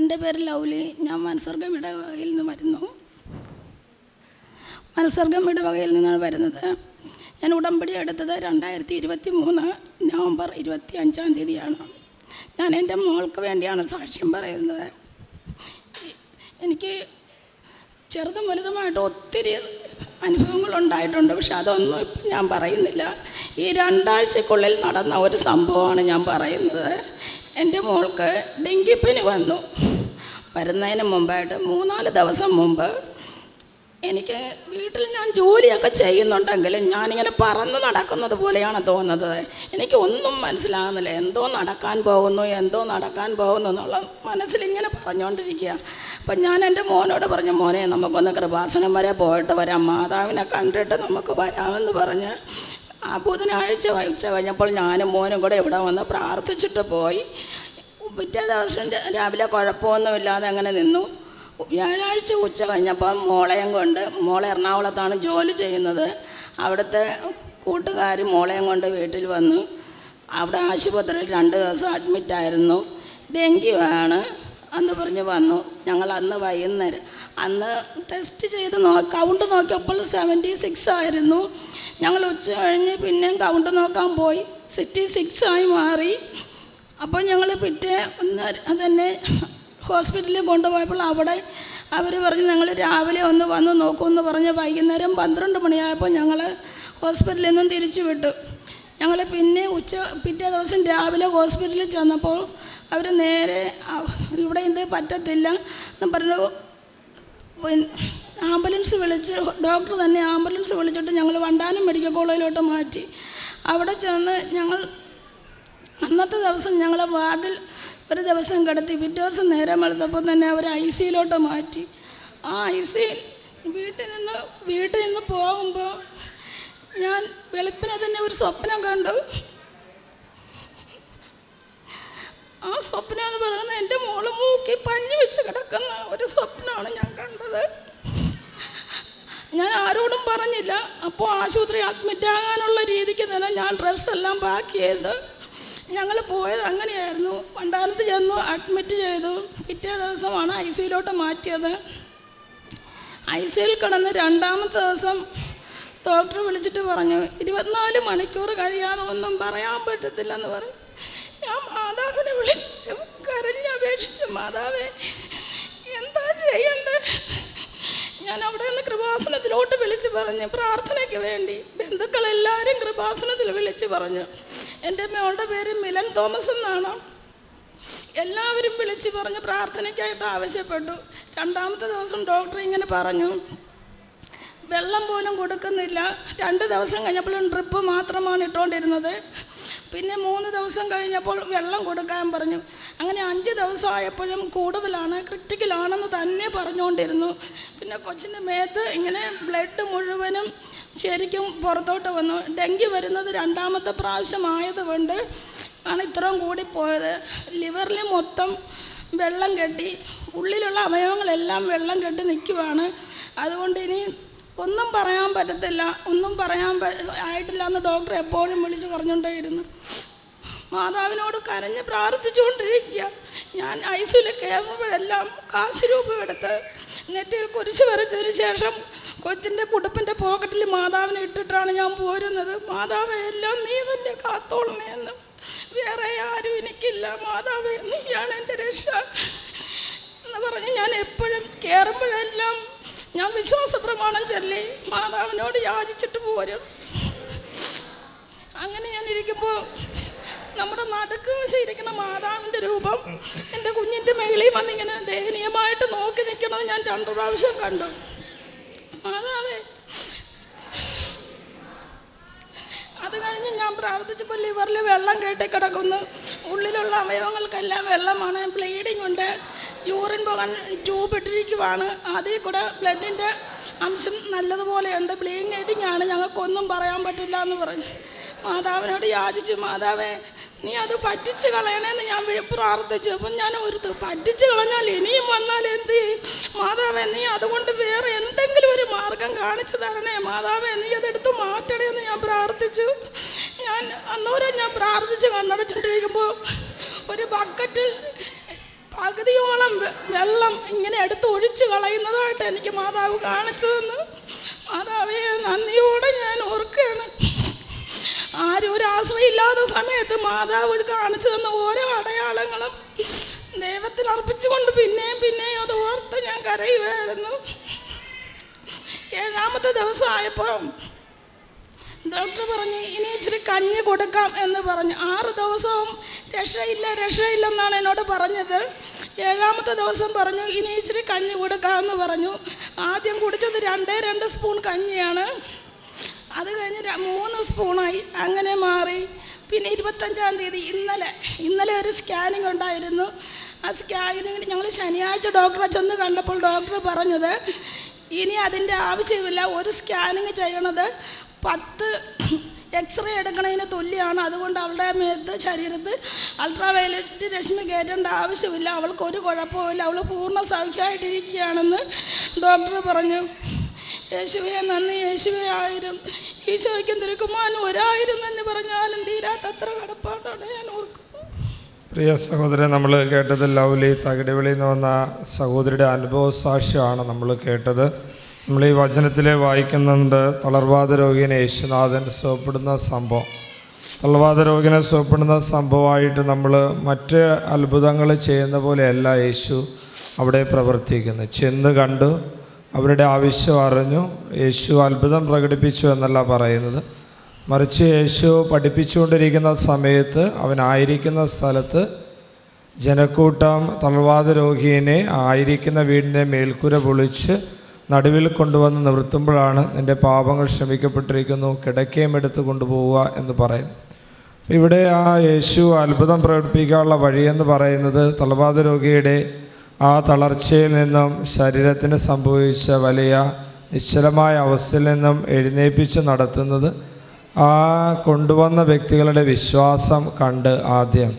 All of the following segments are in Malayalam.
എൻ്റെ പേര് ലൗലി ഞാൻ മനസ്സർഗം ഇടവകയിൽ നിന്ന് വരുന്നു മനസ്സർഗം ഇടവകയിൽ നിന്നാണ് വരുന്നത് ഞാൻ ഉടമ്പടി എടുത്തത് രണ്ടായിരത്തി ഇരുപത്തി മൂന്ന് നവംബർ ഇരുപത്തി അഞ്ചാം തീയതിയാണ് ഞാൻ എൻ്റെ മോൾക്ക് വേണ്ടിയാണ് സാക്ഷ്യം പറയുന്നത് എനിക്ക് ചെറുതും വലുതുമായിട്ട് ഒത്തിരി അനുഭവങ്ങൾ ഉണ്ടായിട്ടുണ്ട് പക്ഷെ അതൊന്നും ഇപ്പം ഞാൻ പറയുന്നില്ല ഈ രണ്ടാഴ്ചക്കുള്ളിൽ നടന്ന ഒരു സംഭവമാണ് ഞാൻ പറയുന്നത് എൻ്റെ മോൾക്ക് ഡെങ്കിപ്പനി വന്നു വരുന്നതിന് മുമ്പായിട്ട് മൂന്നാല് ദിവസം മുമ്പ് എനിക്ക് വീട്ടിൽ ഞാൻ ജോലിയൊക്കെ ചെയ്യുന്നുണ്ടെങ്കിലും ഞാനിങ്ങനെ പറന്ന് നടക്കുന്നത് പോലെയാണ് തോന്നുന്നത് എനിക്ക് ഒന്നും മനസ്സിലാകുന്നില്ല എന്തോ നടക്കാൻ പോകുന്നു എന്തോ നടക്കാൻ പോകുന്നു എന്നുള്ള മനസ്സിലിങ്ങനെ പറഞ്ഞുകൊണ്ടിരിക്കുക അപ്പം ഞാൻ എൻ്റെ മോനോട് പറഞ്ഞു മോനെ നമുക്കൊന്ന് കൃപാസനം വരെ പോയിട്ട് വരാം മാതാവിനെ കണ്ടിട്ട് നമുക്ക് വരാമെന്ന് പറഞ്ഞ് ആ ബുധനാഴ്ച ഉച്ച കഴിഞ്ഞപ്പോൾ ഞാനും മോനും കൂടെ ഇവിടെ വന്ന് പ്രാർത്ഥിച്ചിട്ട് പോയി പിറ്റേ ദിവസം രാവിലെ കുഴപ്പമൊന്നുമില്ലാതെ അങ്ങനെ നിന്നു വ്യാഴാഴ്ച ഉച്ച കഴിഞ്ഞപ്പോൾ മോളെയും കൊണ്ട് മോളെ എറണാകുളത്താണ് ജോലി ചെയ്യുന്നത് അവിടുത്തെ കൂട്ടുകാർ മോളെയും കൊണ്ട് വീട്ടിൽ വന്നു അവിടെ ആശുപത്രിയിൽ രണ്ട് ദിവസം അഡ്മിറ്റായിരുന്നു ഡെങ്കി ആണ് എന്ന് പറഞ്ഞ് വന്നു ഞങ്ങൾ അന്ന് വൈകുന്നേരം അന്ന് ടെസ്റ്റ് ചെയ്ത് നോ കൗണ്ട് നോക്കിയപ്പോൾ സെവൻറ്റി സിക്സ് ആയിരുന്നു ഞങ്ങൾ ഉച്ച കഴിഞ്ഞ് പിന്നെയും കൗണ്ട് നോക്കാൻ പോയി സിറ്റി സിക്സ് ആയി മാറി അപ്പോൾ ഞങ്ങൾ പിറ്റേ ഒന്ന് തന്നെ ഹോസ്പിറ്റലിൽ കൊണ്ടുപോയപ്പോൾ അവിടെ അവർ പറഞ്ഞ് ഞങ്ങൾ രാവിലെ ഒന്ന് വന്ന് നോക്കുമെന്ന് പറഞ്ഞ് വൈകുന്നേരം പന്ത്രണ്ട് മണിയായപ്പോൾ ഞങ്ങൾ ഹോസ്പിറ്റലിൽ നിന്നും തിരിച്ചു വിട്ടു ഞങ്ങൾ പിന്നെ ഉച്ച പിറ്റേ ദിവസം രാവിലെ ഹോസ്പിറ്റലിൽ ചെന്നപ്പോൾ അവർ നേരെ അ- ഇവിടെ ഇത് പറ്റത്തില്ല എന്ന് പറഞ്ഞു പിന്നെ ആംബുലൻസ് വിളിച്ച് ഡോക്ടർ തന്നെ ആംബുലൻസ് വിളിച്ചിട്ട് ഞങ്ങൾ വണ്ടാനം മെഡിക്കൽ കോളേജിലോട്ട് മാറ്റി അവിടെ ചെന്ന് ഞങ്ങൾ അന്നത്തെ ദിവസം ഞങ്ങളെ വാർഡിൽ ഒരു ദിവസം കിടത്തി പിറ്റേ ദിവസം നേരം വെളുത്തപ്പോൾ തന്നെ അവർ ഐ സിയിലോട്ട് മാറ്റി ആ ഐ സിയിൽ വീട്ടിൽ നിന്ന് വീട്ടിൽ നിന്ന് പോകുമ്പോൾ ഞാൻ വെളുപ്പിനെ തന്നെ ഒരു സ്വപ്നം കണ്ടു ആ സ്വപ്നം എന്ന് പറയുന്നത് എൻ്റെ മോള് മൂക്കി പഞ്ഞി വെച്ച് കിടക്കുന്ന ഒരു സ്വപ്നമാണ് ഞാൻ കണ്ടത് ഞാൻ ആരോടും പറഞ്ഞില്ല അപ്പോൾ ആശുപത്രി അഡ്മിറ്റ് ആകാനുള്ള രീതിക്ക് തന്നെ ഞാൻ ഡ്രസ്സെല്ലാം പാക്ക് ചെയ്ത് ഞങ്ങൾ പോയത് അങ്ങനെയായിരുന്നു പണ്ടാനത്ത് ചെന്നു അഡ്മിറ്റ് ചെയ്തു പിറ്റേ ദിവസമാണ് ഐ സിയിലോട്ട് മാറ്റിയത് ഐ സിയിൽ കിടന്ന് രണ്ടാമത്തെ ദിവസം ഡോക്ടർ വിളിച്ചിട്ട് പറഞ്ഞു ഇരുപത്തിനാല് മണിക്കൂർ കഴിയാതെ ഒന്നും പറയാൻ പറ്റത്തില്ലെന്ന് പറഞ്ഞു ഞാൻ മാതാവിനെ വിളിച്ചു കരഞ്ഞപേക്ഷിച്ചു മാതാവേ എന്താ ചെയ്യണ്ടേ ഞാൻ അവിടെ നിന്ന് കൃപാസനത്തിലോട്ട് വിളിച്ച് പറഞ്ഞു പ്രാർത്ഥനയ്ക്ക് വേണ്ടി ബന്ധുക്കളെല്ലാവരും കൃപാസനത്തിൽ വിളിച്ച് പറഞ്ഞു എൻ്റെ മോളുടെ പേര് മിലൻ തോമസ് എന്നാണ് എല്ലാവരും വിളിച്ച് പറഞ്ഞ് പ്രാർത്ഥനയ്ക്കായിട്ട് ആവശ്യപ്പെട്ടു രണ്ടാമത്തെ ദിവസം ഡോക്ടർ ഇങ്ങനെ പറഞ്ഞു വെള്ളം പോലും കൊടുക്കുന്നില്ല രണ്ട് ദിവസം കഴിഞ്ഞപ്പോഴും ഡ്രിപ്പ് മാത്രമാണ് ഇട്ടുകൊണ്ടിരുന്നത് പിന്നെ മൂന്ന് ദിവസം കഴിഞ്ഞപ്പോൾ വെള്ളം കൊടുക്കാൻ പറഞ്ഞു അങ്ങനെ അഞ്ച് ദിവസം ആയപ്പോഴും കൂടുതലാണ് ക്രിട്ടിക്കലാണെന്ന് തന്നെ പറഞ്ഞുകൊണ്ടിരുന്നു പിന്നെ കൊച്ചിൻ്റെ മേത്ത് ഇങ്ങനെ ബ്ലഡ് മുഴുവനും ശരിക്കും പുറത്തോട്ട് വന്നു ഡെങ്കി വരുന്നത് രണ്ടാമത്തെ പ്രാവശ്യമായതുകൊണ്ട് ആണ് ഇത്രയും കൂടിപ്പോയത് ലിവറിൽ മൊത്തം വെള്ളം കെട്ടി ഉള്ളിലുള്ള അവയവങ്ങളെല്ലാം വെള്ളം കെട്ടി നിൽക്കുവാണ് അതുകൊണ്ട് ഇനി ഒന്നും പറയാൻ പറ്റത്തില്ല ഒന്നും പറയാൻ പ- ആയിട്ടില്ല എന്ന് ഡോക്ടർ എപ്പോഴും വിളിച്ച് പറഞ്ഞുകൊണ്ടേയിരുന്നു മാതാവിനോട് കരഞ്ഞ് പ്രാർത്ഥിച്ചുകൊണ്ടിരിക്കുക ഞാൻ ഐസിയിൽ കയറുമ്പോഴെല്ലാം കാശ് രൂപ എടുത്ത് നെറ്റിൽ കുരിശ് വരച്ചതിന് ശേഷം കൊച്ചിൻ്റെ പുടുപ്പിൻ്റെ പോക്കറ്റിൽ മാതാവിനെ ഇട്ടിട്ടാണ് ഞാൻ പോരുന്നത് മാതാവെ എല്ലാം നീ തന്നെ കാത്തോളണേ എന്ന് വേറെ ആരും എനിക്കില്ല മാതാവേ നീയാണ് എൻ്റെ രക്ഷ എന്ന് പറഞ്ഞ് ഞാൻ എപ്പോഴും കയറുമ്പോഴെല്ലാം ഞാൻ വിശ്വാസ പ്രമാണം ചൊല്ലി മാതാവിനോട് യാചിച്ചിട്ട് പോരും അങ്ങനെ ഞാൻ ഇരിക്കുമ്പോൾ നമ്മുടെ നടുക്ക് വശം മാതാവിൻ്റെ രൂപം എൻ്റെ കുഞ്ഞിൻ്റെ മേളിൽ വന്നിങ്ങനെ ദയനീയമായിട്ട് നോക്കി നിൽക്കണത് ഞാൻ രണ്ടു പ്രാവശ്യം കണ്ടു മാതാവേ അത് കഴിഞ്ഞ് ഞാൻ പ്രാർത്ഥിച്ചപ്പോൾ ലിവറിൽ വെള്ളം കെട്ടി കിടക്കുന്നു ഉള്ളിലുള്ള അവയവങ്ങൾക്കെല്ലാം വെള്ളമാണ് ബ്ലീഡിംഗ് ഉണ്ട് യൂറിൻ പോകാൻ ട്യൂബ് ഇട്ടിരിക്കുവാണ് അതിൽ കൂടെ ബ്ലഡിൻ്റെ അംശം നല്ലതുപോലെയുണ്ട് ബ്ലീഡിങ് ആണ് ഞങ്ങൾക്കൊന്നും പറയാൻ പറ്റില്ല എന്ന് പറഞ്ഞു മാതാവിനോട് യാചിച്ചു മാതാവേ നീ അത് പറ്റിച്ച് കളയണേന്ന് ഞാൻ വി- പ്രാർത്ഥിച്ചു അപ്പം ഞാൻ ഒരു ത- പറ്റിച്ച് കളഞ്ഞാൽ ഇനിയും വന്നാൽ എന്ത് ചെയ്യും മാതാവേ നീ അതുകൊണ്ട് വേറെ എന്തെങ്കിലും ഒരു മാർഗം കാണിച്ചു തരണേ മാതാവേ നീ അതെടുത്ത് മാറ്റണേ എന്ന് ഞാൻ പ്രാർത്ഥിച്ചു ഞാൻ അന്നോരം ഞാൻ പ്രാർത്ഥിച്ച് കണ്ണടച്ചിട്ടിരിക്കുമ്പോൾ ഒരു ബക്കറ്റിൽ പകുതിയോളം വെ- വെള്ളം ഇങ്ങനെ എടുത്ത് ഒഴിച്ച് കളയുന്നതായിട്ട് എനിക്ക് മാതാവ് കാണിച്ചു തന്നു മാതാവേ നന്ദിയോടെ ഞാൻ ഓർക്കുകയാണ് ആരും ഒരു ആശ്രയമില്ലാത്ത സമയത്ത് മാതാവ് കാണിച്ചു തന്ന ഓരോ അടയാളങ്ങളും ദൈവത്തിൽ അർപ്പിച്ചുകൊണ്ട് പിന്നെയും പിന്നെയും അത് ഓർത്ത് ഞാൻ കരയുമായിരുന്നു ഏഴാമത്തെ ദിവസമായപ്പോൾ ഡോക്ടർ പറഞ്ഞു ഇനി ഇച്ചിരി കഞ്ഞി കൊടുക്കാം എന്ന് പറഞ്ഞു ആറ് ദിവസവും രക്ഷയില്ല രക്ഷയില്ലെന്നാണ് എന്നോട് പറഞ്ഞത് ഏഴാമത്തെ ദിവസം പറഞ്ഞു ഇനി ഇച്ചിരി കഞ്ഞി കൊടുക്കാമെന്ന് പറഞ്ഞു ആദ്യം കുടിച്ചത് രണ്ടേ രണ്ട് സ്പൂൺ കഞ്ഞിയാണ് അത് കഴിഞ്ഞ് ര- മൂന്ന് സ്പൂണായി അങ്ങനെ മാറി പിന്നെ ഇരുപത്തഞ്ചാം തീയതി ഇന്നലെ ഇന്നലെ ഒരു സ്കാനിങ് ഉണ്ടായിരുന്നു ആ സ്കാനിങ്ങിന് ഞങ്ങൾ ശനിയാഴ്ച ഡോക്ടറെ ചെന്ന് കണ്ടപ്പോൾ ഡോക്ടർ പറഞ്ഞത് ഇനി അതിൻ്റെ ആവശ്യമില്ല ഒരു സ്കാനിങ് ചെയ്യണത് പത്ത് എക്സ്റേ എടുക്കണതിന് തുല്യമാണ് അതുകൊണ്ട് അവളുടെ മേത്ത് ശരീരത്ത് അൾട്രാവയലറ്റ് രശ്മി കയറ്റേണ്ട ആവശ്യമില്ല അവൾക്ക് ഒരു കുഴപ്പമില്ല അവൾ പൂർണ്ണ സൗഖ്യമായിട്ടിരിക്കുകയാണെന്ന് ഡോക്ടർ പറഞ്ഞു യേശുവേ നന്ദി യേശുവേ ആയിരം ഈശോയ്ക്കും തിരുക്കുമാനും ഒരായിരം എന്ന് പറഞ്ഞാലും തീരാത്തത്ര കടപ്പാടാണ് ഞാൻ ഓർക്കുന്നത് പ്രിയ സഹോദരൻ നമ്മൾ കേട്ടത് ലൗലി തകിടിവിളി എന്ന് വന്ന സഹോദരിയുടെ അനുഭവ സാക്ഷ്യമാണ് നമ്മൾ കേട്ടത് നമ്മൾ ഈ വചനത്തിൽ വായിക്കുന്നുണ്ട് തളർവാദ രോഗിനെ യേശുനാഥൻ സുഖപ്പെടുന്ന സംഭവം തളർവാദ രോഗിനെ സുഖപ്പെടുന്ന സംഭവമായിട്ട് നമ്മൾ മറ്റ് അത്ഭുതങ്ങൾ ചെയ്യുന്ന പോലെയല്ല യേശു അവിടെ പ്രവർത്തിക്കുന്നത് ചെന്ന് കണ്ടു അവരുടെ ആവശ്യം അറിഞ്ഞു യേശു അത്ഭുതം പ്രകടിപ്പിച്ചു എന്നല്ല പറയുന്നത് മറിച്ച് യേശു പഠിപ്പിച്ചുകൊണ്ടിരിക്കുന്ന സമയത്ത് അവനായിരിക്കുന്ന സ്ഥലത്ത് ജനക്കൂട്ടം തളർവാദ രോഗിയെ ആയിരിക്കുന്ന വീടിൻ്റെ മേൽക്കൂര പൊളിച്ച് നടുവിൽ കൊണ്ടുവന്ന് നിർത്തുമ്പോഴാണ് നിൻ്റെ പാപങ്ങൾ ക്ഷമിക്കപ്പെട്ടിരിക്കുന്നു കിടക്കയും എടുത്ത് കൊണ്ടുപോവുക എന്ന് പറയുന്നു അപ്പോൾ ഇവിടെ ആ യേശു അത്ഭുതം പ്രകടിപ്പിക്കാനുള്ള വഴിയെന്ന് പറയുന്നത് തളർവാദ രോഗിയുടെ ആ തളർച്ചയിൽ നിന്നും ശരീരത്തിന് സംഭവിച്ച വലിയ നിശ്ചലമായ അവസ്ഥയിൽ നിന്നും എഴുന്നേൽപ്പിച്ച് നടത്തുന്നത് ആ കൊണ്ടുവന്ന വ്യക്തികളുടെ വിശ്വാസം കണ്ട് ആദ്യം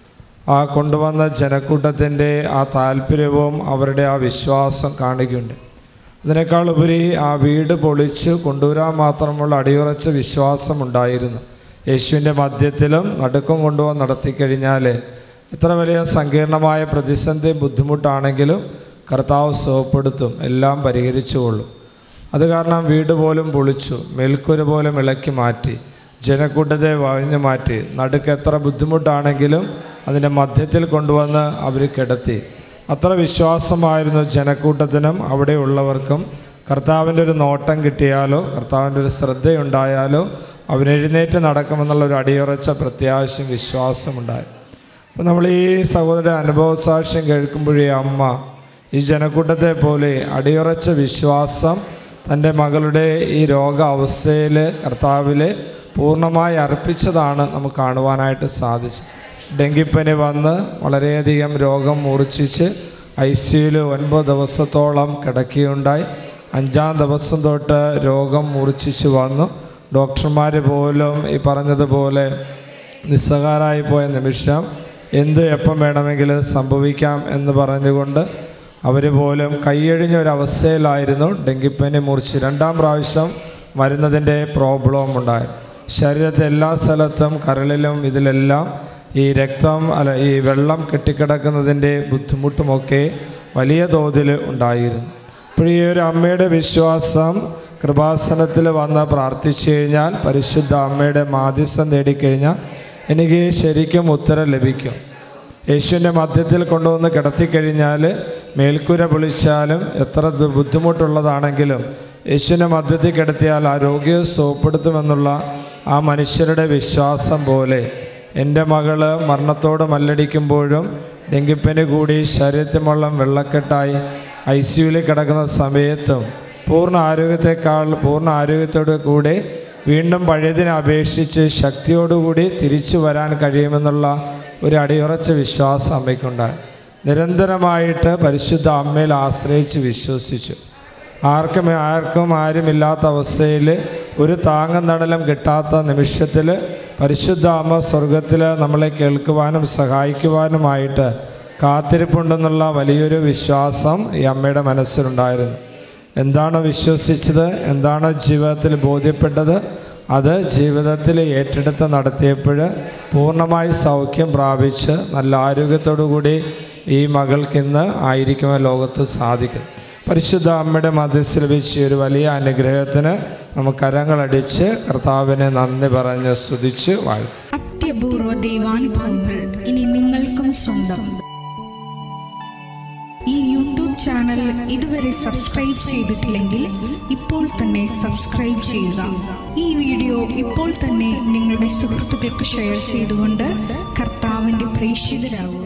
ആ കൊണ്ടുവന്ന ജനക്കൂട്ടത്തിൻ്റെ ആ താല്പര്യവും അവരുടെ ആ വിശ്വാസം കാണുകയുണ്ട് അതിനേക്കാൾ ഉപരി ആ വീട് പൊളിച്ച് കൊണ്ടുവരാൻ മാത്രമുള്ള അടിയുറച്ച വിശ്വാസം ഉണ്ടായിരുന്നു യേശുവിൻ്റെ മധ്യത്തിലും നടുക്കം കൊണ്ടുവന്ന് നടത്തിക്കഴിഞ്ഞാൽ എത്ര വലിയ സങ്കീർണമായ പ്രതിസന്ധി ബുദ്ധിമുട്ടാണെങ്കിലും കർത്താവ് സുഖപ്പെടുത്തും എല്ലാം പരിഹരിച്ചുകൊള്ളും അത് കാരണം വീട് പോലും പൊളിച്ചു മേൽക്കൂര പോലും ഇളക്കി മാറ്റി ജനക്കൂട്ടത്തെ വഴിഞ്ഞു മാറ്റി നടുക്ക് എത്ര ബുദ്ധിമുട്ടാണെങ്കിലും അതിൻ്റെ മധ്യത്തിൽ കൊണ്ടുവന്ന് അവർ കിടത്തി അത്ര വിശ്വാസമായിരുന്നു ജനക്കൂട്ടത്തിനും അവിടെയുള്ളവർക്കും കർത്താവിൻ്റെ ഒരു നോട്ടം കിട്ടിയാലോ കർത്താവിൻ്റെ ഒരു ശ്രദ്ധയുണ്ടായാലോ അവൻ എഴുന്നേറ്റ് നടക്കുമെന്നുള്ള ഒരു അടിയുറച്ച പ്രത്യാശയും വിശ്വാസമുണ്ടായി അപ്പോൾ നമ്മൾ ഈ സഹോദര അനുഭവ സാക്ഷ്യം കേൾക്കുമ്പോഴേ അമ്മ ഈ ജനക്കൂട്ടത്തെ പോലെ അടിയുറച്ച വിശ്വാസം തൻ്റെ മകളുടെ ഈ രോഗാവസ്ഥയിൽ കർത്താവിൽ പൂർണ്ണമായി അർപ്പിച്ചതാണ് നമുക്ക് കാണുവാനായിട്ട് സാധിച്ചു ഡെങ്കിപ്പനി വന്ന് വളരെയധികം രോഗം മൂർച്ഛിച്ച് ഐ സിയുയിൽ ഒൻപത് ദിവസത്തോളം കിടക്കുകയുണ്ടായി അഞ്ചാം ദിവസം തൊട്ട് രോഗം മൂർച്ഛിച്ച് വന്നു ഡോക്ടർമാർ പോലും ഈ പറഞ്ഞതുപോലെ നിസ്സഹാരായി പോയ നിമിഷം എന്ത് എപ്പം വേണമെങ്കിലും സംഭവിക്കാം എന്ന് പറഞ്ഞുകൊണ്ട് അവർ പോലും കൈയഴിഞ്ഞ ഒരവസ്ഥയിലായിരുന്നു ഡെങ്കിപ്പനി മുറിച്ച് രണ്ടാം പ്രാവശ്യം വരുന്നതിൻ്റെ പ്രോബ്ലം ഉണ്ടായി ശരീരത്തെ എല്ലാ സ്ഥലത്തും കരളിലും ഇതിലെല്ലാം ഈ രക്തം അല്ല ഈ വെള്ളം കെട്ടിക്കിടക്കുന്നതിൻ്റെ ബുദ്ധിമുട്ടുമൊക്കെ വലിയ തോതിൽ ഉണ്ടായിരുന്നു അപ്പോൾ ഈ ഒരു അമ്മയുടെ വിശ്വാസം കൃപാസനത്തിൽ വന്ന് പ്രാർത്ഥിച്ചു കഴിഞ്ഞാൽ പരിശുദ്ധ അമ്മയുടെ മാധ്യസ്ഥം തേടിക്കഴിഞ്ഞാൽ എനിക്ക് ശരിക്കും ഉത്തരം ലഭിക്കും യേശുവിൻ്റെ മധ്യത്തിൽ കൊണ്ടുവന്ന് കിടത്തിക്കഴിഞ്ഞാൽ മേൽക്കൂര പൊളിച്ചാലും എത്ര ദു- ബുദ്ധിമുട്ടുള്ളതാണെങ്കിലും യേശുവിൻ്റെ മധ്യത്തിൽ കിടത്തിയാൽ ആ രോഗിയെ സുഖപ്പെടുത്തുമെന്നുള്ള ആ മനുഷ്യരുടെ വിശ്വാസം പോലെ എൻ്റെ മകള് മരണത്തോട് മല്ലടിക്കുമ്പോഴും ഡെങ്കിപ്പനി കൂടി ശരീരത്തിമുള്ള വെള്ളക്കെട്ടായി ഐ സിയുവിൽ കിടക്കുന്ന സമയത്തും പൂർണ്ണ ആരോഗ്യത്തെക്കാൾ പൂർണ്ണ ആരോഗ്യത്തോടു കൂടി വീണ്ടും പഴയതിനെ അപേക്ഷിച്ച് ശക്തിയോടുകൂടി തിരിച്ചു വരാൻ കഴിയുമെന്നുള്ള ഒരു അടിയുറച്ച വിശ്വാസം അമ്മയ്ക്കുണ്ടായി നിരന്തരമായിട്ട് പരിശുദ്ധ അമ്മയിൽ ആശ്രയിച്ച് വിശ്വസിച്ചു ആർക്കും ആർക്കും ആരുമില്ലാത്ത അവസ്ഥയിൽ ഒരു താങ്ങും തണലും കിട്ടാത്ത നിമിഷത്തിൽ പരിശുദ്ധ അമ്മ സ്വർഗത്തിൽ നമ്മളെ കേൾക്കുവാനും സഹായിക്കുവാനുമായിട്ട് കാത്തിരിപ്പുണ്ടെന്നുള്ള വലിയൊരു വിശ്വാസം ഈ അമ്മയുടെ മനസ്സിലുണ്ടായിരുന്നു എന്താണോ വിശ്വസിച്ചത് എന്താണോ ജീവിതത്തിൽ ബോധ്യപ്പെട്ടത് അത് ജീവിതത്തിൽ ഏറ്റെടുത്ത് നടത്തിയപ്പോൾ പൂർണ്ണമായി സൗഖ്യം പ്രാപിച്ച് നല്ല ആരോഗ്യത്തോടു കൂടി ഈ മകൾക്ക് ഇന്ന് ആയിരിക്കുവാൻ ലോകത്ത് സാധിക്കും പരിശുദ്ധ അമ്മയുടെ മധ്യസ്ഥ ലഭിച്ച ഈ ഒരു വലിയ അനുഗ്രഹത്തിന് നമുക്ക് കരങ്ങളടിച്ച് കർത്താവിനെ നന്ദി പറഞ്ഞ് സ്തുതിച്ച് വാഴ്ത്തും അത്യപൂർവ ദൈവാനുഭവങ്ങൾ ഇനി നിങ്ങൾക്കും സ്വന്തം ഈ യൂട്യൂബ് ചാനൽ ഇതുവരെ സബ്സ്ക്രൈബ് ചെയ്തിട്ടില്ലെങ്കിൽ ഇപ്പോൾ തന്നെ സബ്സ്ക്രൈബ് ചെയ്യുക ഈ വീഡിയോ ഇപ്പോൾ തന്നെ നിങ്ങളുടെ സുഹൃത്തുക്കൾക്ക് ഷെയർ ചെയ്തുകൊണ്ട് കർത്താവിൻ്റെ പ്രേക്ഷിതരാകുക